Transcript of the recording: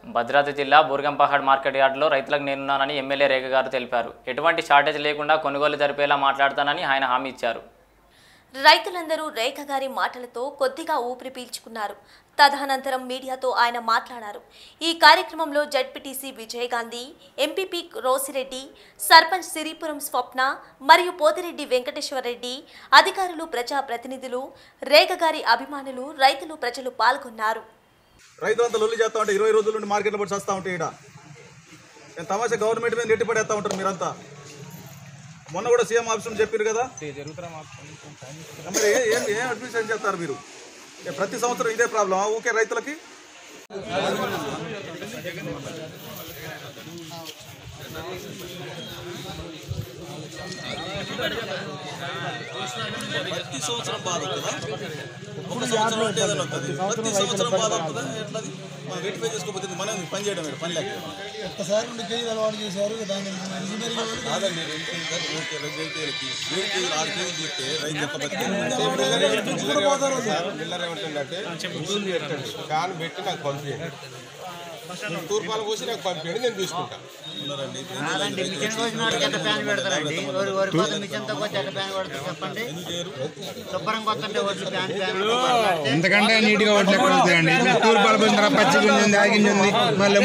భద్రాద్రి జిల్లా బూర్గంపహాడ్ మార్కెట్ యార్డులో రైతులకు నేనున్నానని ఎమ్మెల్యే రేఖ గారు తెలిపారు ఎటువంటి షార్టేజ్ లేకుండా కొనుగోలు జరిపేలా మాట్లాడతానని ఆయన హామీ ఇచ్చారు రైతులందరూ రేఖ గారి మాటలతో కొద్దిగా ఊపిరి పీల్చుకున్నారు తదనంతరం మీడియాతో ఆయన మాట్లాడారు ఈ కార్యక్రమంలో జడ్పీటీసీ విజయగాంధీ ఎంపీపీ రోసిరెడ్డి సర్పంచ్ సిరిపురం స్వప్న మరియు పోతిరెడ్డి వెంకటేశ్వరరెడ్డి అధికారులు ప్రజాప్రతినిధులు రేఖ గారి అభిమానులు రైతులు ప్రజలు పాల్గొన్నారు రైతులంతా లొల్లి చేస్తా ఉంటే ఇరవై రోజుల నుండి మార్కెట్లో పడి వస్తూ ఉంటాయి ఇక్కడ నేను తమాషా గవర్నమెంట్ మీద నెట్టి పడేస్తూ ఉంటారు మీరంతా మొన్న కూడా సీఎం ఆఫీస్ చెప్పారు కదా మరి ఏ- ఏం ఏం అడ్మిషన్ చేస్తారు మీరు ఏ ప్రతి సంవత్సరం ఇదే ప్రాబ్లం ఊకే రైతులకి ప్రతి సంవత్సరం బాధ అవుతుందా ఒక సంవత్సరం అంటే ఏదైనా వస్తుంది ప్రతి సంవత్సరం బాధ అవుతుందా ఎట్లది మనం వెయిట్ పే చేసుకోకపోతే మనం పని చేయడం లేదు పని లేక ఒక్కసారి రెండు కేజీలు అలవాటు చేశారు దాన్ని ఇంజనీరింగ్ వాళ్ళు కాదండి రెండు కేజీలు ఓకే రెండు కేజీలకి ఏడు కేజీలు ఆరు కేజీలు తీస్తే రైతు యొక్క బతికే పిల్లలు ఏమంటుందంటే ఫ్యాన్ పెట్టి నాకు పంపించండి తూర్పాలు పోసి నాకు పంపించండి నేను తీసుకుంటాను ఉన్నారండి కాదండి మిషన్ కోసిన వాడికి ఎంత ఫ్యాన్ పెడతారండి వరి వరి కోత మిషన్తో వచ్చి ఎంత ఫ్యాన్ పెడతారు చెప్పండి శుభ్రం కొత్తంటే వడ్లు ఫ్యాన్ ఫ్యాన్ ఎంతకంటే నీట్గా ఓట్లు ఎక్కడ వస్తాయండి తూర్పాల పోయిన తర్వాత పచ్చి గుంజి ఉంది ఆగింజి ఉంది మళ్ళీ